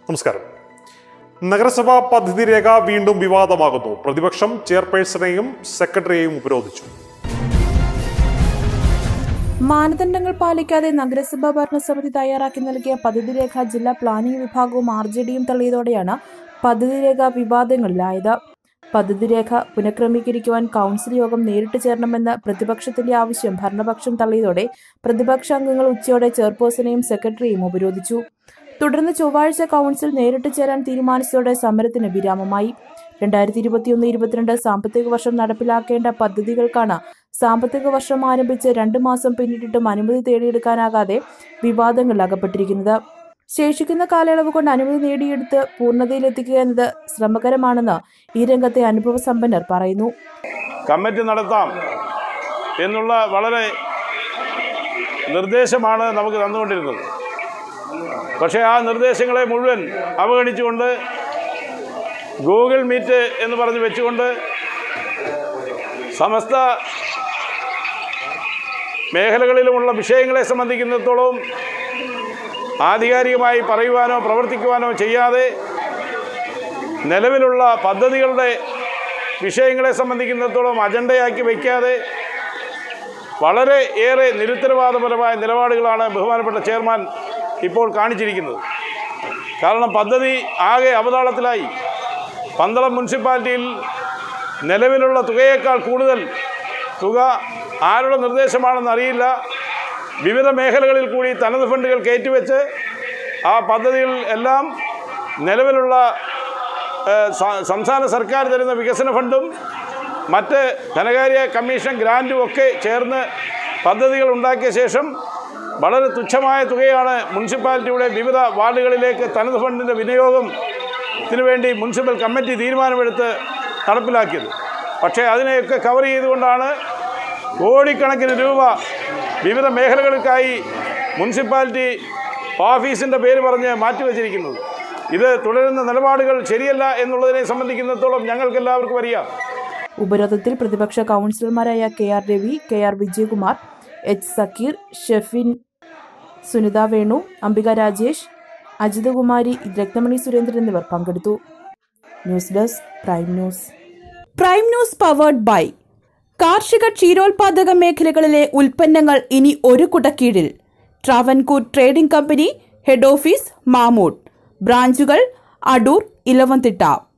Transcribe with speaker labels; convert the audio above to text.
Speaker 1: നമസ്കാരം നഗരസഭാ പദ്ധതി രേഖ വീണ്ടും വിവാദമാകുന്നു പ്രതിപക്ഷം ചെയർപേഴ്സണെയും സെക്രട്ടറിയെയും ഉപരോധിച്ചു
Speaker 2: മാനദണ്ഡങ്ങൾ പാലിക്കാതെ നഗരസഭാ ഭരണസമിതി തയ്യാറാക്കി നൽകിയ പദ്ധതി രേഖ ജില്ലാ പ്ലാനിംഗ് വിഭാഗവും ആർ ജെ ഡിയും തള്ളിയതോടെയാണ് പദ്ധതി രേഖ വിവാദങ്ങളിലായത് പദ്ധതി രേഖ പുനഃക്രമീകരിക്കുവാൻ കൗൺസിൽ യോഗം നേരിട്ട് ചേരണമെന്ന് പ്രതിപക്ഷത്തിന്റെ ആവശ്യം ഭരണപക്ഷം തള്ളിയതോടെ പ്രതിപക്ഷ അംഗങ്ങൾ ഉച്ചയോടെ ചെയർപേഴ്സണെയും സെക്രട്ടറിയെയും ഉപരോധിച്ചു തുടർന്ന് ചൊവ്വാഴ്ച കൗൺസിൽ നേരിട്ട് ചേരാൻ തീരുമാനിച്ചതോടെ സമരത്തിന് വിരാമമായി രണ്ടായിരത്തി ഇരുപത്തിയൊന്ന് ഇരുപത്തിരണ്ട് സാമ്പത്തിക വർഷം നടപ്പിലാക്കേണ്ട പദ്ധതികൾക്കാണ് സാമ്പത്തിക വർഷം ആരംഭിച്ച് രണ്ട് മാസം പിന്നിട്ടിട്ടും അനുമതി തേടിയെടുക്കാനാകാതെ വിവാദങ്ങളിൽ അകപ്പെട്ടിരിക്കുന്നത് ശേഷിക്കുന്ന കാലയളവ് കൊണ്ട് അനുമതി നേടിയെടുത്ത് പൂർണ്ണതയിലെത്തിക്കുക എന്നത് ശ്രമകരമാണെന്ന് ഈ രംഗത്തെ അനുഭവ സമ്പന്നർ പറയുന്നു
Speaker 3: കമ്മിറ്റി നടത്താം എന്നുള്ള വളരെ നിർദ്ദേശമാണ് നമുക്ക് തന്നുകൊണ്ടിരുന്നത് പക്ഷേ ആ നിർദ്ദേശങ്ങളെ മുഴുവൻ അവഗണിച്ചുകൊണ്ട് ഗൂഗിൾ മീറ്റ് എന്ന് പറഞ്ഞ് വെച്ചുകൊണ്ട് സമസ്ത മേഖലകളിലുമുള്ള വിഷയങ്ങളെ സംബന്ധിക്കുന്നിടത്തോളം ആധികാരികമായി പറയുവാനോ പ്രവർത്തിക്കുവാനോ ചെയ്യാതെ നിലവിലുള്ള പദ്ധതികളുടെ വിഷയങ്ങളെ സംബന്ധിക്കുന്നിടത്തോളം അജണ്ടയാക്കി വയ്ക്കാതെ വളരെ ഏറെ നിരുത്തരവാദപരമായ നിലപാടുകളാണ് ബഹുമാനപ്പെട്ട ചെയർമാൻ ഇപ്പോൾ കാണിച്ചിരിക്കുന്നത് കാരണം പദ്ധതി ആകെ അവതാളത്തിലായി പന്തളം മുനിസിപ്പാലിറ്റിയിൽ നിലവിലുള്ള തുകയേക്കാൾ കൂടുതൽ തുക ആരുടെ നിർദ്ദേശമാണെന്ന് അറിയില്ല വിവിധ മേഖലകളിൽ കൂടി തനത് ഫണ്ടുകൾ കയറ്റിവെച്ച് ആ പദ്ധതികൾ എല്ലാം നിലവിലുള്ള ഏഹ്, സ- സംസ്ഥാന സർക്കാർ തരുന്ന വികസന ഫണ്ടും മറ്റ് ധനകാര്യ കമ്മീഷൻ ഗ്രാൻറ്റും ഒക്കെ ചേർന്ന് പദ്ധതികൾ ഉണ്ടാക്കിയ ശേഷം വളരെ തുച്ഛമായ തുകയാണ് മുനിസിപ്പാലിറ്റിയുടെ വിവിധ വാർഡുകളിലേക്ക് തനത് ഫണ്ടിൻ്റെ വിനിയോഗത്തിന് വേണ്ടി മുനിസിപ്പൽ കമ്മിറ്റി തീരുമാനമെടുത്ത് നടപ്പിലാക്കിയത് പക്ഷേ അതിനെയൊക്കെ കവർ ചെയ്തുകൊണ്ടാണ് കോടിക്കണക്കിന് രൂപ വിവിധ മേഖലകൾക്കായി മുനിസിപ്പാലിറ്റി ഓഫീസിൻ്റെ പേര് പറഞ്ഞ് മാറ്റിവെച്ചിരിക്കുന്നത് ഇത് തുടരുന്ന നിലപാടുകൾ ശരിയല്ല എന്നുള്ളതിനെ സംബന്ധിക്കുന്നിടത്തോളം ഞങ്ങൾക്കെല്ലാവർക്കും അറിയാം
Speaker 2: ഉപരോധത്തിൽ പ്രതിപക്ഷ കൗൺസിലർമാരായ K R Ravi K R Vijayakumar H Sakeer Shefin Sunitha Venu Ambika Rajesh Ajithakumari Ratnamani Surendran എന്നിവർ പങ്കെടുത്തു news desk prime news prime news powered by കാർഷിക ക്ഷീരോത്പാദക മേഖലകളിലെ ഉൽപ്പന്നങ്ങൾ ഇനി ഒരു കുടക്കീഴിൽ Travancore trading company head office Mamood ബ്രാഞ്ചുകൾ അടൂർ ഇലവന്തിട്ട